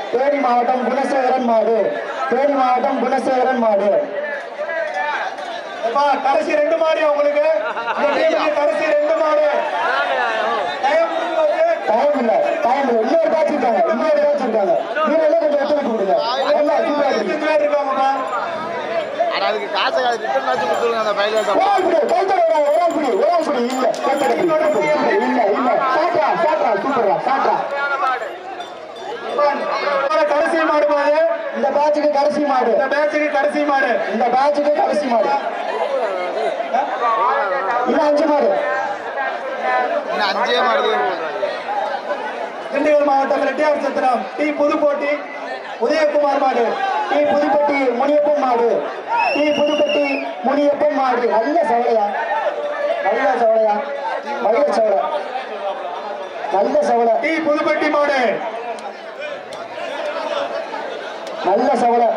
தேனி மாவட்டம் குணசேகரன் மாடு தேனி மாவட்டம் குணசேகரன் மாடு அப்பா, கடைசி ரெண்டு மாடு உங்களுக்கு இந்த டீமுக்கு கடைசி ரெண்டு மாடு டைம் முடிஞ்சு போச்சு. டைம் இல்ல டைம் இல்ல இன்னொரு பேட்ச் இருக்காங்க இன்னொரு பேட்ச் இருக்காங்க நீங்க எல்லாம் கொஞ்சம் ஒத்துழைப்பு கொடுங்க எல்லாம் சூப்பரா இருக்கு. இருபத்தஞ்சு பேர் இருக்காங்கப்பா ஆனா அதுக்கு காசை ரிட்டர்ன் வச்சு கொடுத்துருங்க அந்த பையில ஒரு ஆள் பிடி, கைத்தட ஒரு ஆள், ஒரு ஆள் பிடி, ஒரு ஆள் பிடி, இல்ல, கைத்தட பிடி, சூப்பர், சூப்பர், இல்ல, இல்ல, சாட்ரா, சாட்ரா, சூப்பர்ரா, சாட்ரா. அப்பா, கடைசி மாடு பாரு இந்த பேட்சுக்கு கடைசி மாடு இந்த பேட்சுக்கு கடைசி மாடு இந்த பேட்சுக்கு கடைசி மாடு இன்னும் அஞ்சு மாடு இன்னும் அஞ்சே மாடு திண்டுக்கல் மாவட்டம் ரெட்டியார் சத்திரம் டி புதுக்கோட்டை உதயகுமார் மாடு டி புதுப்பட்டி முனியப்பன் மாடு டி புதுப்பட்டி முனியப்பன் மாடு நல்ல சவளையா நல்ல சவளையா நல்ல சவளை நல்ல சவளை டி புதுப்பட்டி மாடு நல்ல சவளை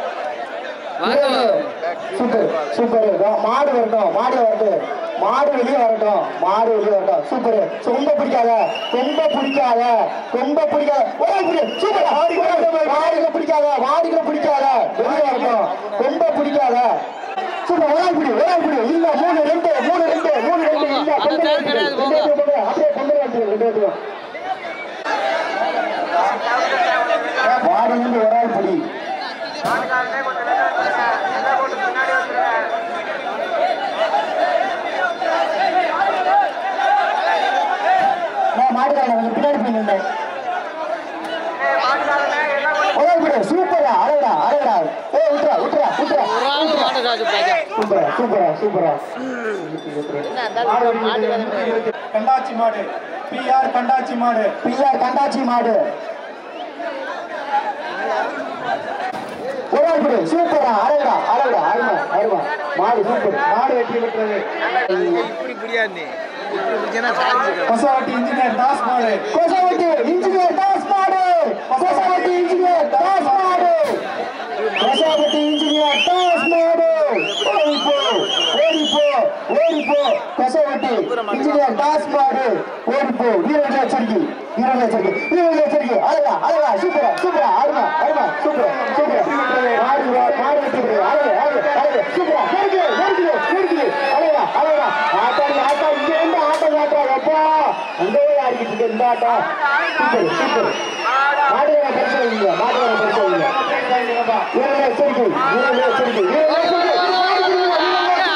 சூப்பர் சூப்பர் வா- மாடு வரட்டும் மாடு வரட்டும் மாடு வெளியே வரட்டும் மாடு வெளியே வரட்டும் சூப்பர் ரொம்ப பிடிக்காத ரொம்ப பிடிக்காத ரொம்ப பிடிக்காத ஒரே பிடி சூப்பர் மாடுகளை பிடிக்காத மாடுகளை பிடிக்காத வெளியே வரட்டும் ரொம்ப பிடிக்காத சூப்பர் ஒரே பிடி ஒரே பிடி இல்ல மூணு ரெண்டு மூணு ரெண்டு மூணு ரெண்டு இல்ல கொண்டு வந்து ரெண்டு பேரும் கொண்டு வா. அப்படியே கொண்டு வந்து ரெண்டு பேரும் மாடுலேருந்து ஒரு ஆள் பிடி நான் மாட்டுக்காரன் கொஞ்சம் பின்னாடி போய் நின்றேன் ஒரே பிடி சூப்பரா அழகா அழகா ஏ விட்டுறா விட்டுறா விட்டுறா ஒரு ஆள் மாடு காசு பாஜா சூப்பரா சூப்பரா சூப்பரா கண்டாச்சி மாடு பிஆர் கண்டாச்சி மாடு பிள்ளையார் கண்டாச்சி மாடு ஒரு ஆள் பிடி சூப்பரா அழகா அழகா அருமா அருமா மாடு சூப்பர் மாடு வெற்றி பெற்றது இப்படி புரியாது இப்படி புரிச்சுன்னா சாதிச்சு கொசவாட்டி இன்ஜினியர் தாஸ் மாடு கொசவட்டி இன்ஜினியர் தாஸ் மாடு கொசவட்டி இன்ஜினியர் தாஸ் மாடு கொசவட்டி இன்ஜினியர் தாஸ் மாடு ஓடிப்போ ஓடிப்போ ஓடிப்போ கொசவட்டி இன்ஜினியர் தாஸ் மாடு ஓடிப்போ வீரர்கள் எச்சரிக்கை வீரர்கள் எச்சரிக்கை வீரர்கள் எச்சரிக்கை அழகா அழகா சூப்பரா சூப்பரா அருமா அருமா சூப்பரா சூப்பரா மாடு வா- மாடு வெற்றி பெறுது அழகு அழகு அழகு சூப்பரா நெருக்குது நெருக்குது நெருக்குது அழகா அழகா ஆட்டம் ஆட்டம் இங்க இருந்து ஆட்டம் ஆட்டம் அப்பா அங்கே ஆடிக்கிட்டு இருக்கு இந்த ஆட்டம் சூப்பர் சூப்பர் மாடுகளை பரிசோதிங்க மாடுகளை பரிசோதிங்க வீரர்களே எச்சரிக்கை வீரர்களே எச்சரிக்கை வீரர்களே எச்சரிக்கை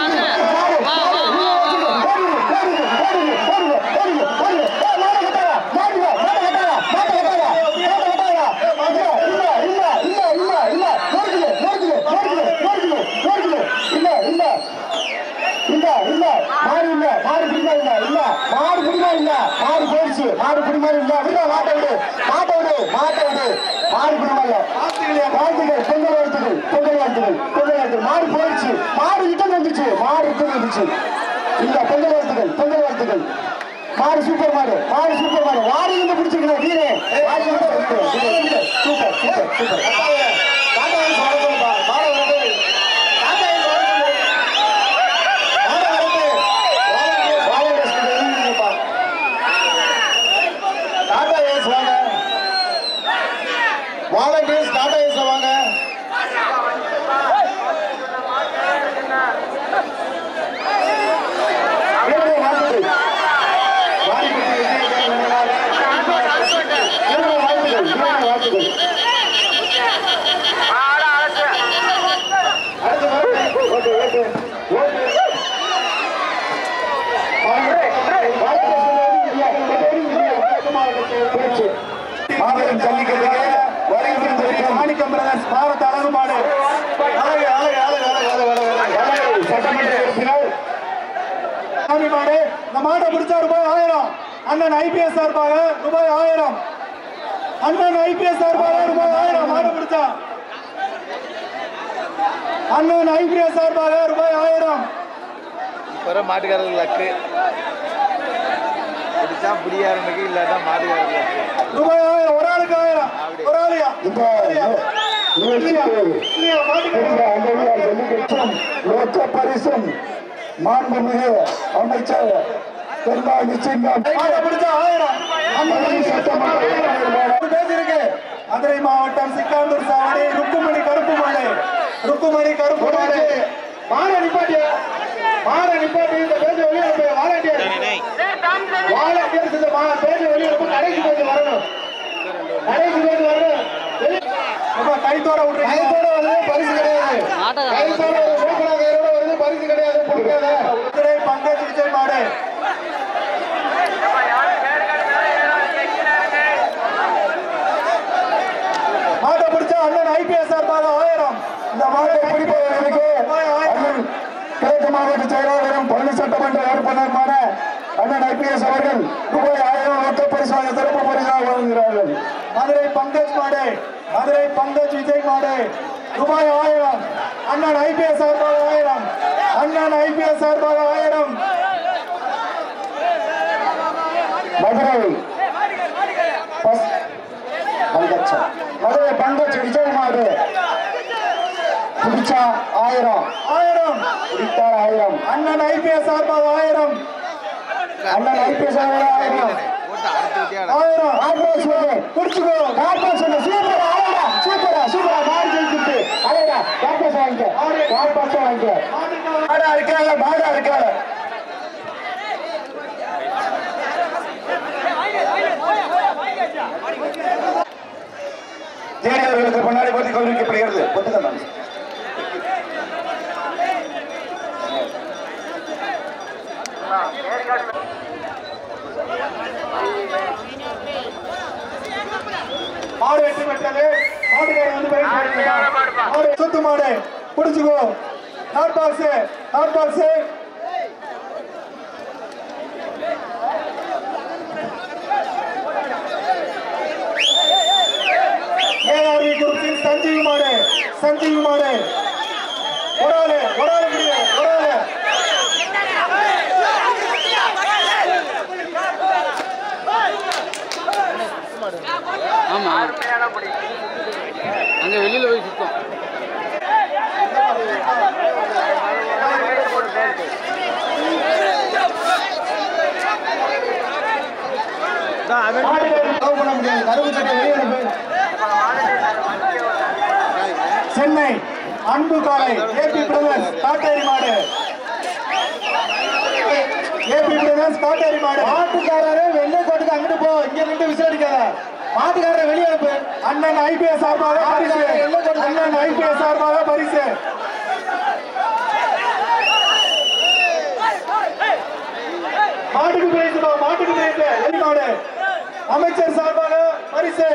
இல்ல இல்ல மாடு இல்ல மாடு பிடிமா இல்ல இல்ல மாடு பிடிமா இல்ல மாடு போயிடுச்சு மாடு பிடிமா இல்ல விடு மாட்டை விடு மாட்டை விடு மாட்டை விடு மாடு பிடிமா இல்ல வாழ்த்துக்கள் பொங்கல் வாழ்த்துக்கள் பொங்கல் வாழ்த்துக்கள் பொங்கல் வாழ்த்துக்கள் மாடு போயிடுச்சு மாடு கிட்ட வந்துச்சு மாடு கிட்ட வந்துச்சு இல்ல பொங்கல் வாழ்த்துக்கள் பொங்கல் வாழ்த்துக்கள் மாடு சூப்பர் மாடு மாடு சூப்பர் மாடு வாடி இருந்து பிடிச்சிருக்கணும் வீரே வாடி இருந்து பிடிச்சிருக்கணும். Super super super Tata Ace வர சொல்லுப்பா மாடு வருது டாடா ஏஸ் வர சொல்லு மாடு வருது வாலண்டர்ஸ் எழுதிருப்பா டாடா ஏஸ் வாங்க வாலண்டர்ஸ் டாடா ஏஸ் வாங்க வீரர்களே, வாழ்த்துக்கள். வாடிப்பட்டி விஜயகாந்த் நினைவாக வீரர்களே, வாழ்த்துக்கள். வீரர்களே, வாழ்த்துக்கள். அடுத்து வருது. Okay, okay. ஓகே. மாபெரும் ஜல்லிக்கட்டுக்கு வருகை புரிந்திருக்கும் மாணிக்கம் பிரதர்ஸ் பாரத் அழகு மாடு அழகு அழகு அழகு அழகு அழகு அழகு வடலூர் சட்டமன்ற உறுப்பினர் சாமி மாடு இந்த மாட்டை பிடிச்சா ரூபாய் ஆயிரம் அண்ணன் ஐபிஎஸ் சார்பாக ரூபாய் ஆயிரம் அண்ணன் ஐபிஎஸ் சார்பாக ரூபாய் ஆயிரம் மாடு பிடிச்சா அண்ணன் ஐபிஎஸ் சார்பாக ரூபாய் ஆயிரம் இப்போ வர மாட்டுக்காரர்கள் லக்கு பிடிச்சா பிடியாரனுக்கு இல்லாட்டா மாட்டுக்காரர்கள் லக்கு ரூபாய் ஆயிரம் ஒரு ஆளுக்கு ஆயிரம் ஒரு ஆளுயா இந்த நிகழ்ச்சிக்கு இல்லையா மாட்டுக்கு இந்த அங்கவியார் ஜல்லிக்கட்டும் லோக்க பரிசும் மாண்புமிகு அமைச்சர் தென்பாண்டி சிங்கம் மாட்டை பிடிச்சா ஆயிரம் அம்மன் சட்டமன்ற உறுப்பினர் ஒரு பேஜ் இருக்கு மதுரை மாவட்டம் சிக்காந்தூர் சாவடி ருக்குமணி கருப்பு மாடு ருக்குமணி கருப்பு மாடு மாட நிப்பாட்டி மாட நிப்பாட்டி இந்த பேஜ் வெளியே அனுப்பு வாலண்டியர் வாலண்டியர்ஸ் இந்த மா- பேஜ் வெளியே அனுப்பு கடைசி பேஜ் வரணும் கடைசி பேஜ் வரணும் வெளியே- ரொம்ப கைத்தோட விட்டுறீங்க கைத்தோட வருது பரிசு கிடையாது கைத்தோட வருது மூக்கணா கையோட வருது பரிசு கிடையாது கொடுக்காத மதுரை பங்கஜ் விஜய் மாடு மாட்டை பிடிச்சா அண்ணன் ஐபிஎஸ் சார்பாக ஆயிரம் இந்த மாட்டை பிடிப்பவர்களுக்கு அண்ணன் கிழக்கு மாவட்ட செயலாளரும் பள்ளி சட்டமன்ற உறுப்பினருமான அண்ணன் ஐபிஎஸ் அவர்கள் ரூபாய் ஆயிரம் ரொக்க பரிசாக சிறப்பு பரிசாக வழங்குகிறார்கள் மதுரை பங்கஜ் மாடு மதுரை பங்கஜ் விஜய் மாடு ரூபாய் ஆயிரம் அண்ணன் ஐபிஎஸ் சார்பாக ஆயிரம் அண்ணன் ஐபிஎஸ் சார்பாக ஆயிரம் மதுரை பஸ்- பங்கச்சம். மதுரை பங்கச் விஜய் மாடு பிடிச்சா ஆயிரம் ஆயிரம் பிடித்தா ஆயிரம் அண்ணன் ஐபிஎஸ் சார்பாக ஆயிரம் அண்ணன் ஐபிஎஸ் ஆயிரம் போட்டு அறுத்து விட்டியாடா ஆயிரம் கார்போஸ் சொல்லு குடிச்சுக்கோ கார்போஸ் சொல்லு சூப்பரா அழகா சூப்பரா சூப்பரா மாடு ஜெயிச்சுட்டு அழகா கார்போஸ் வாங்கிக்க கார்போஸ் வாங்கிக்க மாடா இருக்காங்க மாடா இருக்காங்க தேடியவர்களுக்கு முன்னாடி போட்டி கௌரவிக்கப்படுகிறது ஒத்துக்கலாம் மாடு வெற்றி பெற்றது மாடுகாரர் வந்து பரிசு வாங்கிக்கிறார். மாடு சுத்து மாடு புடிச்சுக்கோ hot box hot box ARV குரூப்ஸின் சஞ்சீவ் மாடு சஞ்சீவ் மாடு ஒரு ஆளு ஒரு ஆளு முடியும் ஒரு ஆளு ஆமா அங்க வெளியில போய் சுத்தம் லவ் பண்ண முடியாது கருவு சட்டை வெளியே அனுப்பு சென்னை அன்பு காலை ஏபி பிரதர்ஸ் காட்டேரி மாடு ஏபி பிரதர்ஸ் காட்டேரி மாடு மாட்டுக்காரரே வெள்ளை கோட்டுக்கு அங்கிட்டு போ இங்க நின்று விசாரிக்காத மாட்டுக்காரரை வெளியே அனுப்பு அண்ணன் ஐபிஎஸ் சார்பாக பரிசு அண்ணன் ஐபிஎஸ் சார்பாக பரிசு மாட்டுக்கு பிரைஸ் மாட்டுக்கு பிரைஸ் எலி மாடு அமைச்சர் சார்பாக பரிசு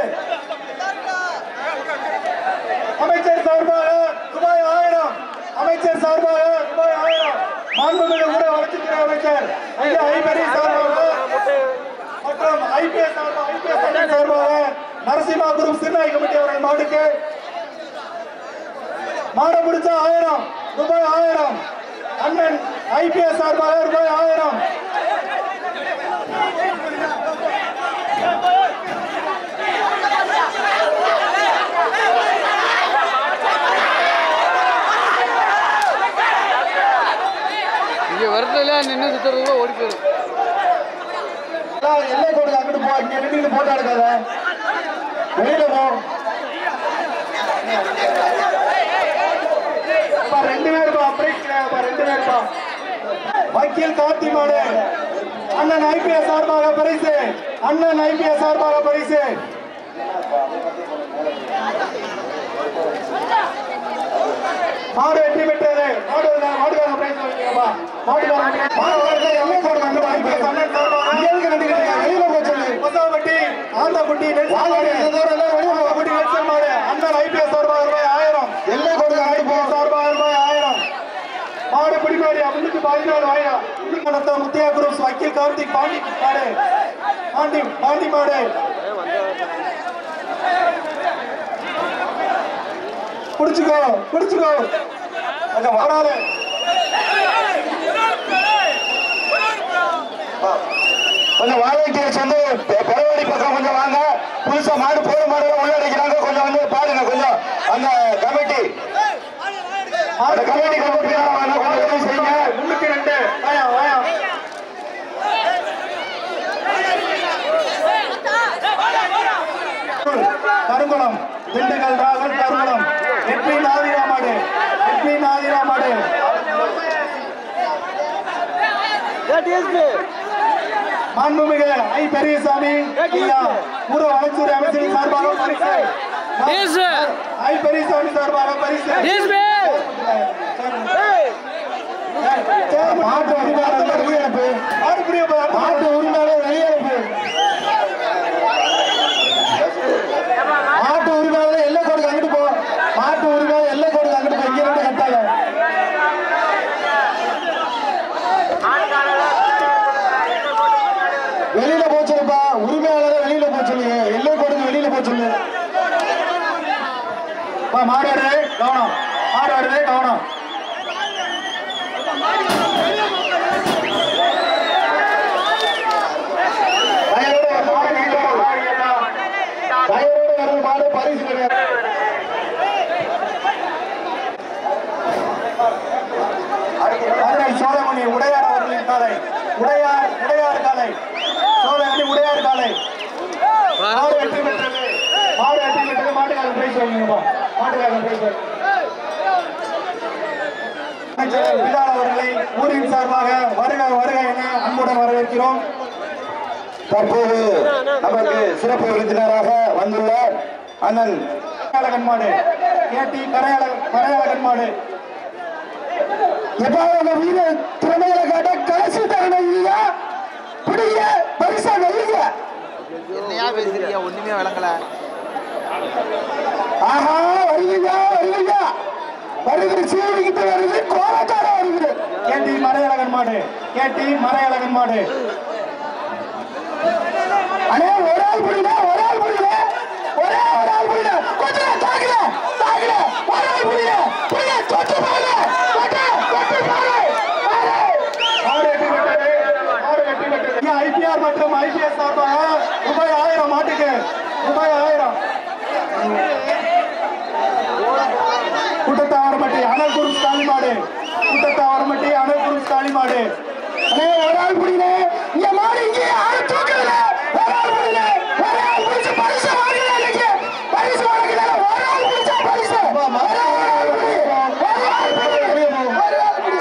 அமைச்சர் சார்பாக ரூபாய் ஆயிரம் அமைச்சர் சார்பாக ரூபாய் ஆயிரம் மாண்புமிகு ஊர வளர்ச்சித்துறை அமைச்சர் ஐயா ஐபரி சார்பாக மற்றும் ஐபிஎஸ் சார்பாக ஐபிஎஸ் அண்ணன் சார்பாக நரசிம்மா குரூப் சிறுநாய் கமிட்டி அவர்கள் மாட்டுக்கு மாட பிடிச்சா ஆயிரம் ரூபாய் ஆயிரம் அண்ணன் ஐபிஎஸ் சார்பாக ரூபாய் ஆயிரம் இங்க வரதுல நின்று சுத்துறதுல ஓடி போயிடும் எல்லாம் எல்லை கோட்டுக்கு அங்கிட்டு போ இங்க நின்று போட்டோ எடுக்காத வெளியில போ அப்பா, ரெண்டு பேருப்பா பிரேக் கிடையாதுப்பா ரெண்டு பேருப்பா வக்கீல் கார்த்தி மாடு அண்ணன் ஐபிஎஸ் சார்பாக பரிசு அண்ணன் ஐபிஎஸ் சார்பாக பரிசு மாடு வெற்றி பெற்றது மாடு மாடுகார பிரைஸ் வாங்கிக்கப்பா மாடுகார மாடுகார எல்லை கோடு அண்ணன் ஐபிஎஸ் அண்ணன் சார்பாக இங்க எதுக்கு நின்னுக்கிட்டு இருக்க? வெளியில போ சொல்லு. கொசாவட்டி ஆந்தக்குட்டி நெல்சன் வாங்க, மாடு இந்த தூரம் எல்லாம் வெளிய போ. ஆந்தக்குட்டி நெல்சன் மாடு அண்ணன் ஐபிஎஸ் சார்பாக ரூபாய் ஆயிரம் எல்லை கோட்டுக்கு அங்கிட்டு போ சார்பாக ரூபாய் ஆயிரம் மாடு பிடிமாடி அவனுக்கு பதினாலு ஆயிரம் நடத்த முத்தியா குரூப்ஸ் வக்கீல் கார்த்திக் பாண்டி மாடு பாண்டி பாண்டி மாடு புடிச்சுக்கோ புடிச்சுக்கோ கொஞ்சம் வராது கொஞ்சம் வாலண்டியர்ஸ் வந்து பெ- பெறவாடி பக்கம் கொஞ்சம் வாங்க புதுசா மாடு போற மாடு உள்ள அடிக்கிறாங்க கொஞ்சம் வந்து பாருங்க கொஞ்சம் அந்த கமிட்டி அந்த கமிட்டி கமிட்டி வாங்க கொஞ்சம் உதவி செய்யுங்க முன்னுக்கு ரெண்டு வாயா வாயா கரும்பு கருங்குளம் திண்டுக்கல் ராகல் கருங்குளம் வெற்றி நாதிரா மாடு வெற்றி நாதிரா மாடு மாண்புமிகு ஐ பெரியசாமி ஐயா ஊர வளர்ச்சித்துறை அமைச்சரின் சார்பாக பரிசு Yes. ஐ பெரியசாமி சார்பாக பரிசு மாட்டு உரிமையாளர் வெளியனுப்பு மாடு புரிய மாட்டு உரிமையாளர் வெளியனுப்பு மாட்டு உரிமையாளர் எல்லை கோடுக்கு அங்கிட்டு போ மாட்டு உரிமையாளர் எல்லை கோடுக்கு அங்கிட்டு போ இங்க இருந்து கட்டாத வெளியில போச்சுருப்பா உரிமையாளரை வெளியில போக சொல்லுங்க எல்லை கோடுக்கு வெளியில போக சொல்லு மாடு வருது கவனம் மாடு வருது கவனம் டயரோட ஒரு மாடு நீட்டணும். டயரோட வர்றது மாடு பரிசு கிடையாது மதுரை சோழமணி உடையார் அவர்களின் காலை உடையார் உடையார் காலை சோழமணி உடையார் காலை மாடு வெற்றி பெற்றது மாடு வெற்றி பெற்றது மாட்டுக்காரன் பிரைஸ் வாங்கிங்கப்பா மாட்டுக்காரன் பிரைஸ் வாங்கி அமைச்சர் பிலால் அவர்களை ஊரின் சார்பாக வருக வருக என அன்புடன் வரவேற்கிறோம் தற்போது நமக்கு சிறப்பு விருந்தினராக வந்துள்ள அண்ணன் கரையாளகன் மாடு கேட்டி கரையாள கரையாளகன் மாடு எப்ப உங்க வீடு திறமையில காட்ட கடைசி தருணம் இல்லையா பிடிங்க பரிசா வெல்லுங்க என்னையா பேசுறீங்க ஒண்ணுமே விளங்கல ஆஹா வருவீங்க வருவீங்க வருது சீவிக்கிட்டு வருது கோலக்கார வருது கேட்டி மறையழகன் மாடு கேட்டி மறையழகன் மாடு அண்ணே ஒரு ஆள் பிடிங்க ஒரு ஆள் பிடிங்க ஒரே ஒரு ஆள் பிடிங்க கொஞ்சம் தாக்கல தாக்கல ஒரு ஆள் பிடிங்க பிடிங்க தொட்டு பாரு தொட்டு தொட்டு பாரு பாரு மாடு வெற்றி பெற்றது மாடு வெற்றி பெற்றது ஐபிஆர் மற்றும் ஐபிஎஸ் சார்பாக ரூபாய் ஆயிரம் மாட்டுக்கு ரூபாய் ஆயிரம் கூட்டத்தாவரமட்டி அனல் குரு ஸ்டாலி மாடு கூட்டத்தாவரமட்டி அனல் குரு ஸ்டாலி மாடு அண்ணே ஒரு ஆள் பிடிங்க இங்க மாடு இங்கே யாரும் தூக்கல ஒரு ஆள் பிடிங்க ஒரு ஆள் பிடிச்சு பரிசு வாங்கல இன்னைக்கு பரிசு வாங்கல ஒரு ஆள் பிடிச்சா பரிசு ஒரு ஆள் பிடி. ஒரு ஆள் பிடி. ஒரு ஆள் பிடி.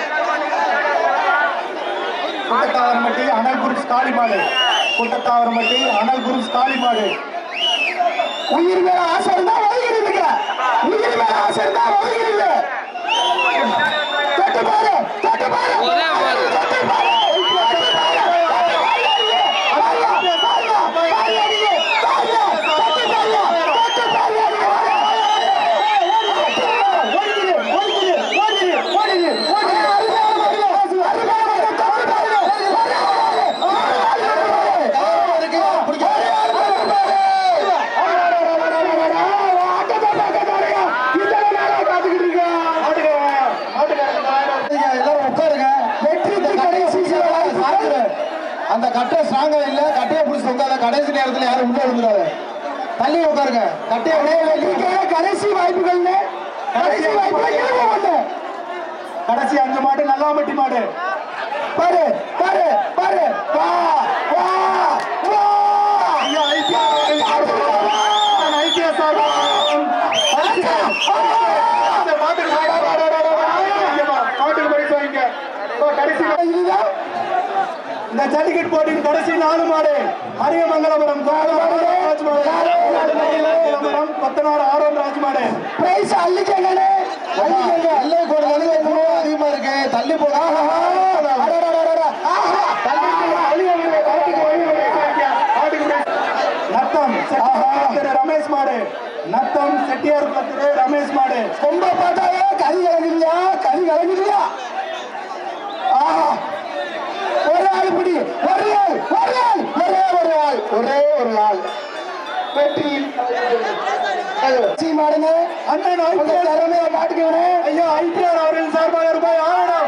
கூட்டத்தாவரமட்டி அனல் குரு ஸ்டாலி மாடு கூட்டத்தாவரமட்டி அனல் குரு ஸ்டாலி மாடு உயிர் மேல ஆசை இருந்தா ஒதுக்கிறீங்க உயிர் மேல ஆசை இருந்தா ஒதுக்கிறீங்க தொட்டு பாரு தொட்டு பாரு ஒரே பாரு. தொட்டு பாரு தொட்டு பாரு. தொட்டு பாரு. பாருங்க, பாருங்க, பாருங்க நீங்க. பாருங்க, தொட்டு பாருங்க. தொட்டு பாருங்க நீங்க. ஓடிடு, ஓடிடு, ஓடிடு, ஓடிடு, ஓடிடு. அருமையான மாடு. அருமையான மாடு. தொட்டு பாருங்க. ஒரே ஆளு. ஒரே ஆளு. ஒரே ஆளு பாரு. எல்லாரும் உட்காருங்க வெற்றி கடைசி அந்த கட்டை ஸ்ட்ராங்கா இல்ல கட்டையை பிடிச்சி உட்கார கடைசி நேரத்துல யாரும் உள்ள விழுந்துடாத தள்ளி உட்காருங்க கட்டையை அப்படியே கடைசி வாய்ப்புகள் கடைசி வாய்ப்புகள் கடைசி அஞ்சு மாடு நல்லாமட்டி மாடு பாரு பாரு பாரு வா வா வா ஐயா ஐபிஎஸ் ஐபிஎஸ் மாட்டுக்கு பரிசு வாங்கிக்க இப்போ கடைசி இதுதான் இந்த ஜல்லிக்கட்டு போட்டியின் கடைசி நாலு மாடு அரியமங்கலபுரம் ராஜ்மாடு பத்தனாறு ஆரோன் ராஜ்மாடு பிரைஸ் அள்ளிக்கங்கண்ணே அள்ளிக்கங்க அள்ளி போடு அள்ளி போடு அதிகமா இருக்கு தள்ளி போடு ஆஹா அடடடடடா. ஆஹா தள்ளி போடு அள்ளிக்கங்க கரெக்ட்டுக்கு வழி விடு. நத்தம் திரு ரமேஷ் மாடு நத்தம் செட்டியார் திரு ரமேஷ் மாடு கொம்ப பார்த்தாவே கறி கலங்குறியா கறி கலங்குறியா ஆஹா ஒரு ஆள் பிடி ஒரு ஆள் ஒரு ஆள் ஒரே ஒரு ஆள் ஒரே ஒரு ஆள் வெற்றி மாடுங்க அண்ணன் உங்க ஐபிஎல் திறமையை காட்டுக்கவே ஐயா ஐபிஆர் அவர்கள் சார்பாக ரூபாய் ஆயிரம்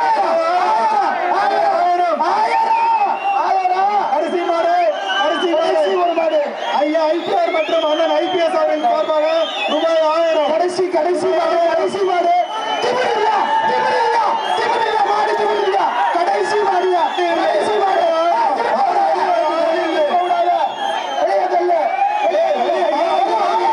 கடைசி மாடு கடைசி மாடு ஒரு மாடு ஐயா ஐபிஆர் மற்றும் அண்ணன் ஐபிஎஸ் அவர்கள் சார்பாக ரூபாய் ஆயிரம் கடைசி கடைசி மாடு கடைசி மாடு திமிருங்க, திமிருங்க, திமிருங்க, மாடு திமிருங்க. கடைசி மாடுங்க, கடைசி மாடு. வெளியே தள்ளு, வெளியே தள்ளு. வெளியே, வெளியே.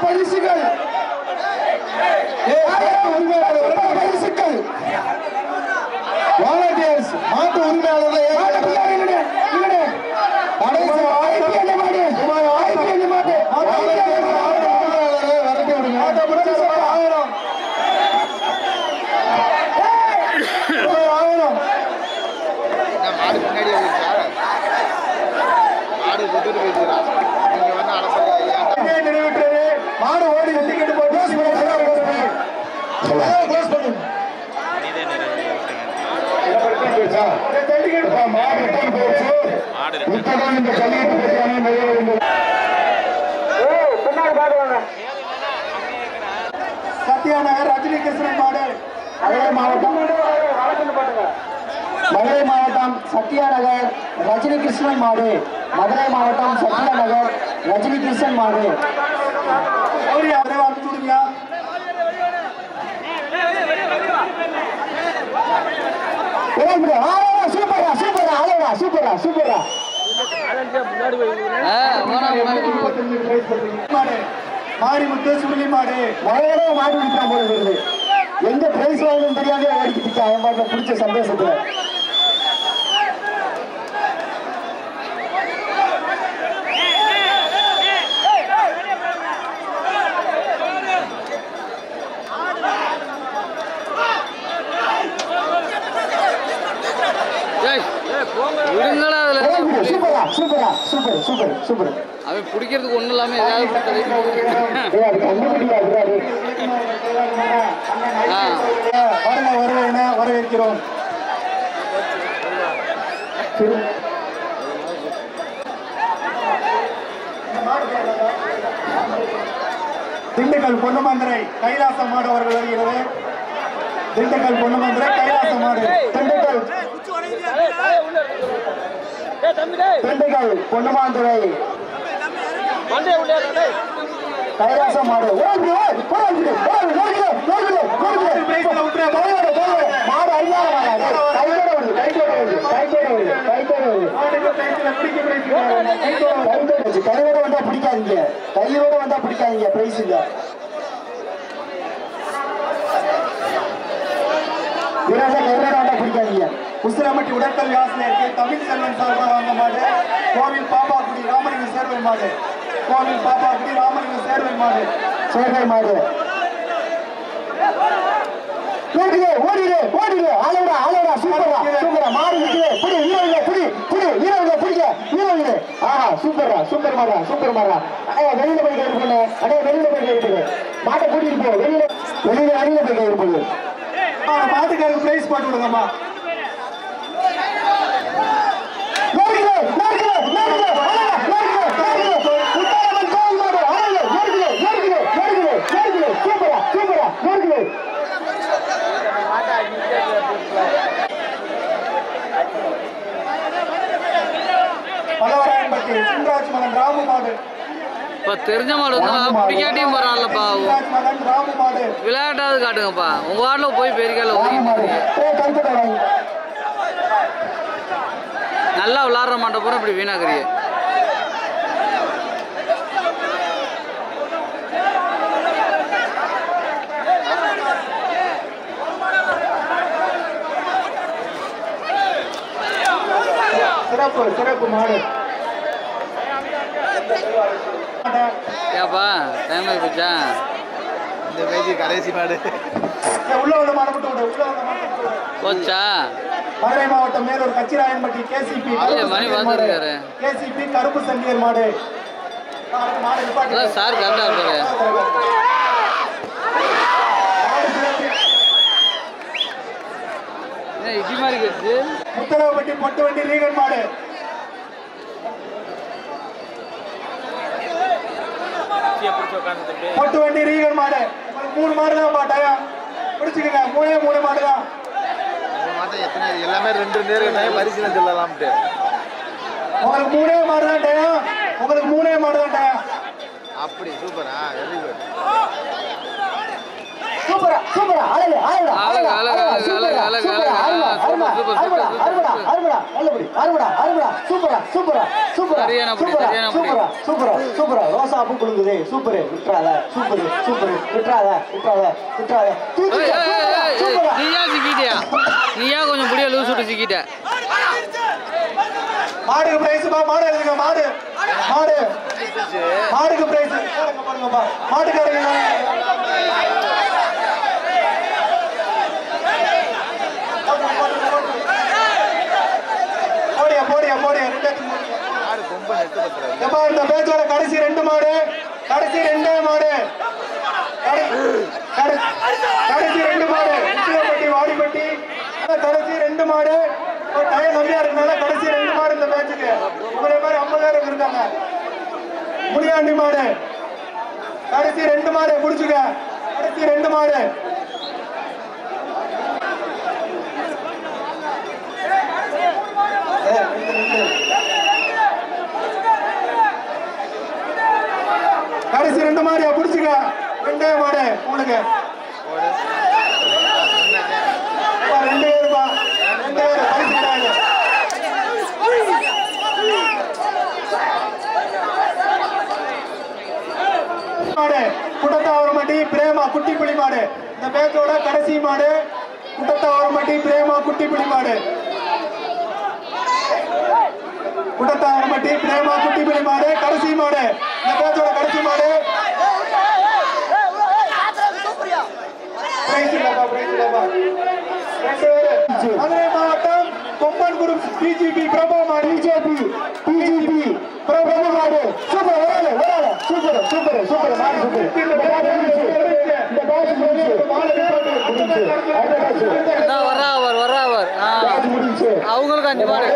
பரிசுகள் ஆயிரம் உரிமையாளர் பரிசுகள் வாலண்டியர்ஸ் மாட்டு உரிமையாளர்கள் ஆயிரம் ஆயிரம் என்ன மாடு பின்னாடி வந்துருச்சா மாடு கொத்துட்டு போயிடுச்சுடா நீங்க வந்து அனுப்புங்க இங்கே நிறைவேற்றது மாடு ஓடி வெள்ளிக்கட்டு போட்டு க்ளோஸ் பண்ணு உத்தரவு இந்த கல்வியத்தை பற்றியான நிறைய வேண்டும் சத்யாநகர் ரஜினி கிருஷ்ணன் மாடு மதுரை மாவட்டம் மதுரை மாவட்டம் சத்யாநகர் ரஜினி கிருஷ்ணன் மாடு மதுரை மாவட்டம் சத்யாநகர் ரஜினி கிருஷ்ணன் மாடு அவரி அவரே அனுப்பிச்சு விடுங்க சூப்பரா சூப்பரா அழகா சூப்பரா சூப்பரா ஆ போனா முன்னாடி மாடு மாரிமுத்து சுருளி மாடு மழையோட மாடு பிடிக்கலாம் போல இருக்குது எங்க பிரைஸ் வாங்கணும்னு தெரியாம ஓடிக்கிட்டு இருக்கா அவன் பாட்டுல பிடிச்ச சந்தோஷத்துல ஏய் விடுங்கடா அதுல சூப்பரா சூப்பரா சூப்பர் சூப்பர் சூப்பர் அவன் பிடிக்கிறதுக்கு ஒண்ணும் இல்லாம ஏதாவது இப்படி தலைக்கு ஏய், அது கண்டுபிடிக்கா அதுதான் ஆ வருக வருக என வரவேற்கிறோம் திண்டுக்கல் பொன்னமந்திரை கைலாச மாடு அவர்கள் வருகிறது திண்டுக்கல் பொன்னமந்திரை கைலாச மாடு திண்டுக்கல் திண்டுக்கல் பொன்னமாந்துறை கைலாச மாடு ஓடுது, ஓடு, ஓடுது, ஓடுது, ஓடுது, ஓடுது, ஓடுது. கையோட, கையோட, மாடு அருமையான மாடு. கையோட ஓடுது, கையோட ஓடுது, கையோட ஓடுது, கையோட ஓடுது. கையோட ஓடுது. கையோட வந்தா பிடிக்காதீங்க கையோட வந்தா பிடிக்காதீங்க பிரைஸ் இல்ல வீராசா கையோட வந்தா பிடிக்காதீங்க உசிலமட்டி உடற்கல்வி ஆசிரியருக்கு தமிழ் செல்வன் சார்பாக வந்த மாடு கோவில் பாப்பாக்குடி ராமலிங்க சேர்வை மாடு கோவில் பாப்பாக்குடி ராமலிங்க சேர்வை மாடு சேர்வை மாடு ஓடிடு ஓடிடு ஓடிடு ஆளோடா ஆளோடா சூப்பரா சூப்பரா மாடு நிக்குது புடி வீரர்கள புடி புடி வீரர்கள புடிங்க வீரர்கள ஆஹா சூப்பரா சூப்பர் மாடா சூப்பர் மாடா அடே வெளியில போய் கைது பண்ணு அடே வெளியில போய் கைது பண்ணு மாட்டை கூட்டிட்டு போ வெளியில வெளியில வெளியில போய் கைது பண்ணு மாட்டுக்காருக்கு பிரைஸ் போட்டு விடுங்கம்மா நோடுது நோடுது நோடுது நோடுது நோடுது உத்தரவன் கோவில் மாடு ஆளு நோடுது நோடுது நோடுது நோடுது சூப்பரா சூப்பரா நோடுது பலவராயன்பட்டி சிங்கராஜ் மகன் ராமு மாடு இப்ப தெரிஞ்ச மாடு வந்து பிடிக்காட்டியும் பரவாயில்லப்பா சிங்கராஜ் மகன் ராமு மாடு விளையாட்டாவது காட்டுங்கப்பா உங்க வாட்டில போய் பெருக்கால மாடு ஏ கருப்பட்ட வாங்கி நல்லா விளாடுற மாட்டை பூரா இப்படி வீணாக்குறீங்க சிறப்பு சிறப்பு மாடு ஏப்பா டைம் ஆகி போச்சா இந்த பேஜி கடைசி மாடு ஏய், உள்ள வந்த மாடு மட்டும் விடு உள்ள வந்த மாடு மட்டும் விடு போச்சா மதுரை மாவட்டம் மேலூர் கச்சிராயன்பட்டி கேசிபி இல்லையே, மணி பார்த்துருக்காரு. கேசிபி கருப்பு சண்டியர் மாடு மாடு நிப்பாட்டு. அதான் சார் கரெக்டா இருப்பாரு மாடு சிறப்பு. என்ன இடி மாதிரி கேட்டு முத்தரவுப்பட்டி பொட்டு வண்டி ரீகன் மாடு பொட்டு வண்டி ரீகன் மாடு உங்களுக்கு மூணு மாடு தான் பாட்டாயா பிடிச்சிக்கங்க மூணே மூணு மாடு தான் இந்த மாட்டம் எத்தனை எல்லாமே ரெண்டு ரெண்டு நேரம் டைம் பரிசீலனை சொல்லலாம்ட்டு உங்களுக்கு மூணே மாடு தான் டயம் உங்களுக்கு மூணே மாடு தான் டயம் அப்படி சூப்பரா வெரி குட் சூப்பரா சூப்பரா அழகு அழகு அழகு, அழகு அழகு, அழகு அழகு, சூப்பரா அழகு, சூப்பரா அழகு, அருமா அழகு, அருமா சூப்பர், சூப்பர், அருமடா சூப்பர், அருமடா சூப்பர். அருமடா நல்லபடி அருமடா அருமடா சூப்பரா சூப்பரா சூப்பரா சரியான புடி, சூப்பரா சரியான புடி. சூப்பரா சூப்பரா சூப்பரா ரோசா பூ குலுங்குது சூப்பர் விட்டுறாத சூப்பர் சூப்பர் விட்டுறாத விட்டுறாத விட்டுறாத தூக்கி ஏய், ஏய், ஏய், ஏய், சூப்பரா நீயா சிக்கிட்டியா நீயா கொஞ்சம் புடியா லூஸ் விட்டு சிக்கிட்ட மாடுக்கு பிரைஸ் பா மாடு எழுதுங்க மாடு மாடு மாடுக்கு பிரைஸ் பாருங்கப்பா மாட்டுக்காரங்க போடியா போடியா போடியா ரெண்டாச்சும் போடியா யாரு கொம்ப நெட்டு பத்துறாரு எப்பா இந்த பேச்சோட கடைசி ரெண்டு மாடு கடைசி ரெண்டே மாடு கடை- கடை- கடைசி ரெண்டு மாடு உச்சியப்பட்டி வாடிப்பட்டி கடைசி ரெண்டு மாடு ஒரு டயம் கம்மியா இருக்கனால கடைசி ரெண்டு மாடு இந்த பேச்சுக்கு உங்களை மாதிரி ஐம்பதாயிரம் இருக்காங்க முனியாண்டி மாடு கடைசி ரெண்டு மாடு முடிச்சுக்க கடைசி ரெண்டு மாடு ஏ, ரெண்டு, ரெண்டு. கடைசி ரெண்டு மாடியா புடிச்சுக்க ரெண்டே மாடு உங்களுக்கு அப்பா, ரெண்டு பேருப்பா ரெண்டு பேரு பரிசு கிடையாது மாடு குட்டத்தாவரமட்டி பிரேமா குட்டி புலி மாடு இந்த பேச்சோட கடைசி மாடு குட்டத்தாவரமட்டி பிரேமா குட்டி புலி மாடு குட்டத்தாவரமட்டி பிரேமா குட்டி புலி மாடு கடைசி மாடு இந்த பேச்சோட கடைசி மாடு பிரைஸ் இல்லப்பா பிரைஸ் இல்லப்பா ரெண்டு பேரு மதுரை மாவட்டம் கொம்பன் குரூப் பிஜிபி பிரபு மாடு பிஜேபி பிஜேபி பிரபு மாடு சூப்பர் வராது வராது சூப்பர் சூப்பர் சூப்பர் மாடு சூப்பர் இந்த பேட்ச் முடிச்சு இந்த பேட்ச் முடிச்சு முடிச்சு அடுத்த பேட்ச் அதான் வர்றா அவர் வர்றா அவர் ஆ, பேட்ச் முடிச்சு அவங்களுக்கு அஞ்சு மாடு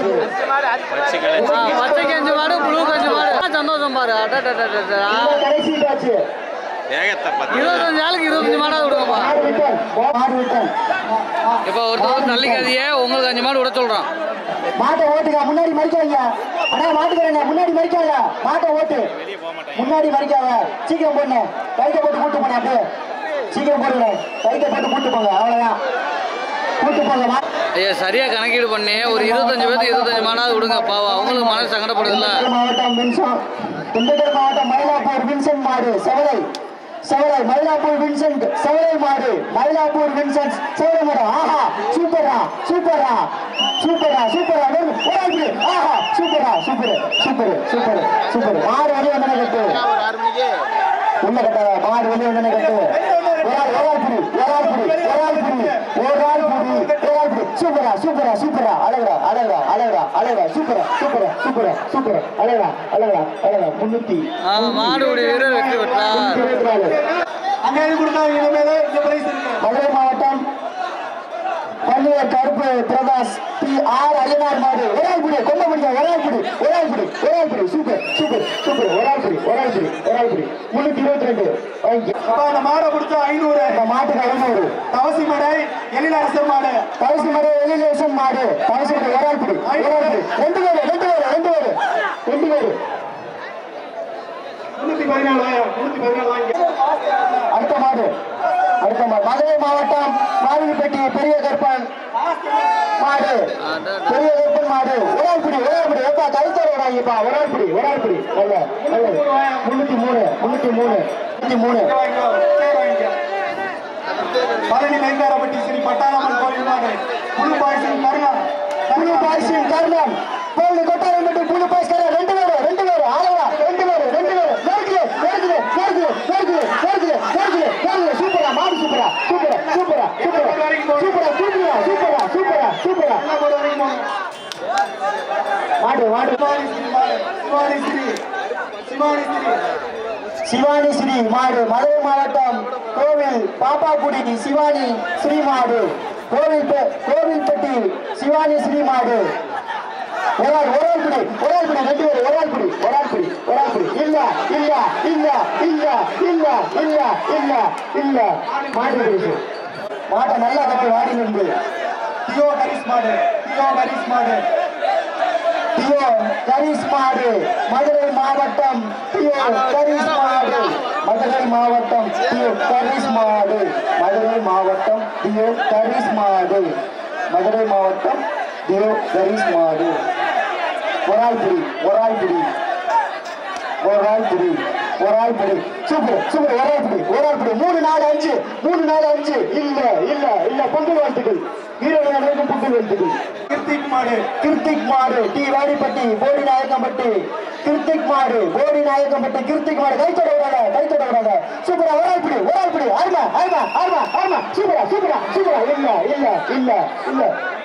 ஆ, பச்சைக்கு அஞ்சு மாடு ப்ளூக்கு அஞ்சு மாடு ஆ, சந்தோஷம் பாரு அடடடடடா. இந்த கடைசி பேட்ச் வேகத்தை பத்து இருபத்தஞ்சு ஆளுக்கு இருபத்தஞ்சு மாடா விடுங்கப்பா மாடு விட்டன் மாடு விட்டன் இப்போ ஒருத்தவங்க தள்ளிக்காதியே உங்களுக்கு அஞ்சு மாடு விட சொல்றான் மாட்டை ஓட்டுங்க முன்னாடி மறிக்காதீங்க அண்ணா மாட்டுக்கிறேன் முன்னாடி மறிக்காத மாட்டை ஓட்டு முன்னாடி மறிக்காத சீக்கிரம் போடுங்க கைத்தை போட்டு கூட்டு போனேன் அப்படியே சீக்கிரம் போடுங்க கைத்தை போட்டு கூட்டு போங்க அவ்வளவுதான் கூட்டு போங்க மா- ஐயா சரியா கணக்கீடு பண்ணி ஒரு இருபத்தஞ்சு பேருக்கு இருபத்தஞ்சு மாடாவது விடுங்க பாவம் அவங்களுக்கு மனசு சங்கடப்படுதுல்ல திண்டுக்கல் மாவட்டம் வின்சன் திண்டுக்கல் மாவட்டம் மயிலாப்பூர் வின்சென்ட் மாடு செவலை செவலை மயிலாப்பூர் வின்சென்ட் செவலை மாடு மயிலாப்பூர் வின்சென்ட் செவலை மாடு ஆஹா சூப்பரா சூப்பரா சூப்பரா சூப்பரா வெறும் ஒரு ஆள் பிடி. ஆஹா சூப்பரா சூப்பர் சூப்பர் சூப்பர் சூப்பர் மாடு வெளியே வந்தன கட்டு ஒரு ஆறு மணிக்கு உள்ள கட்டாத மாடு வெளியே வந்தன கட்டு ஒரு ஆள் ஒரு ஆள் பிடி ஒரு ஆள் பிடி ஒரு ஆள் பிடி ஒரு ஆள் பிடி ஒரு ஆள் பிடி சூப்பரா சூப்பரா சூப்பரா அழகுடா அழகுடா அழகுடா அழகுடா சூப்பரா சூப்பரா சூப்பரா சூப்பரா அழகுடா அழகுடா அழகுடா முன்னூத்தி ஆமா மாடுபிடி வீரர் வெற்றி பெற்றார் முன்னூத்தி இருபத்தி நாலு அங்க எது கொடுத்தாங்க இனிமேல இந்த பிரைஸ் இருக்கு மதுரை மாவட்டம் பள்ளியர் கருப்பு பிரகாஷ் பி ஆர் ஐயனார் மாடு ஒரு ஆள் பிடி கொம்ப பிடிக்க ஒரு ஆள் பிடி ஒரு ஆள் பிடி ஒரு ஆள் பிடி சூப்பர் சூப்பர் சூப்பர் ஒரு ஆள் பிடி ஒரு ஆள் பிடி ஒரு ஆள் பிடி முன்னூத்தி இருபத்தி ரெண்டு வாங்கி அப்பா அந்த மாடை பிடிச்சா ஐநூறு இந்த மாட்டுக்கு ஐநூறு தவசி மடை எழிலரசர் மாடு தவசி மாடு எலிலேசன் மாடு தவசி மாடு ஒரு ஆள் பிடி ஒரு ஆள் பிடி ரெண்டு பேரு ரெண்டு பேரு ரெண்டு பேரு ரெண்டு பேரு முன்னூத்தி பதினாலாயிரம் முன்னூத்தி பதினாலு வாங்கி அடுத்த மாடு அடுத்த மாடு மதுரை மாவட்டம் மாவிலிப்பட்டி பெரிய கருப்பன் மாடு பெரிய கருப்பன் மாடு ஒரு ஆள் பிடி ஒரு ஆள் பிடி எப்பா கழுத்தோட விடாங்கப்பா ஒரு ஆள் பிடி ஒரு ஆள் பிடி நல்ல நல்ல முன்னூத்தி மூணு முன்னூத்தி மூணு முன்னூத்தி மூணு வாங்கிக்கோ சரி வாங்கிக்கோ பழனி கைகாரப்பட்டி ஸ்ரீ பட்டாளம்மன் கோயில் மாடு புழு பாய்சன் கருணா புழு பாய்ஸின் கர்ணம் கோவில் கொட்டாரம் மட்டும் புழு பாய்ஸ் கர்ணம் ரெண்டு பேரு ரெண்டு பேரு ஆளவா ரெண்டு பேரு ரெண்டு பேரு நெருக்குது நெருக்குது நெருக்குது நெருக்குது நெருக்குது நெருக்குது நெருக்குது சூப்பரா மாடு சூப்பரா சூப்பரா சூப்பரா சூப்பரா சூப்பரா சூப்பரா சூப்பரா சூப்பரா சூப்பரா எல்லா மாடு வரைக்கும் போங்க. மாடு மாடு சிவானி ஸ்ரீ மாடு சிவானி ஸ்ரீ சிவானி ஸ்ரீ சிவானி ஸ்ரீ மாடு மதுரை மாவட்டம் கோவில் பாப்பாக்குடி சிவானி ஸ்ரீ மாடு கோவில் பெ- கோவில்பட்டி சிவானி ஸ்ரீ மாடு ஒரு ஆள் ஒரு ஆள் பிடி ஒரு ஆள் பிடி ரெண்டு பேரும் ஒரு ஆள் பிடி ஒரு ஆள் பிடி ஒரு ஆள் பிடி இல்ல இல்ல இல்ல இல்ல இல்ல இல்ல இல்ல இல்ல மாடு பிடிச்சு மாட்டை நல்லா கட்டி வாடி நின்று தியோ ஹரிஸ் மாடு தியோ ஹரிஸ் மாடு டியோ கரிஸ் மாடு மதுரை மாவட்டம் டியோ கரிஸ் மாடு மதுரை மாவட்டம் டியோ கரிஸ் மாடு மதுரை மாவட்டம் டியோ கரிஸ் மாடு மதுரை மாவட்டம் தேவ் கரிஸ் மாடு ஒரு ஆள் பிடி ஒரு ஆள் பிடி ஒரு ஆள் பிடி ஒரு ஆள் பிடி சூப்பர் சூப்பர் ஒரு ஆள் பிடி ஒரு ஆள் பிடி மூணு நாலு அஞ்சு மூணு நாலு அஞ்சு இல்ல இல்ல இல்ல பொங்கல் வாழ்த்துக்கள் வீரர்கள் அனைவருக்கும் பொங்கல் வாழ்த்துக்கள் கிருத்திக் மாடு கிருத்திக் மாடு டி வாடிப்பட்டி போடி நாயக்கம்பட்டி கிருத்திக் மாடு போடி நாயக்கம்பட்டி கிருத்திக் மாடு கை தொட விடாத கை தொட விடாத சூப்பரா ஒரு ஆள் பிடி ஒரு ஆள் பிடி ஆர்மா ஆர்மா ஆர்மா ஆர்மா சூப்பரா சூப்பரா சூப்பரா இல்ல இல்ல இல்ல இல்ல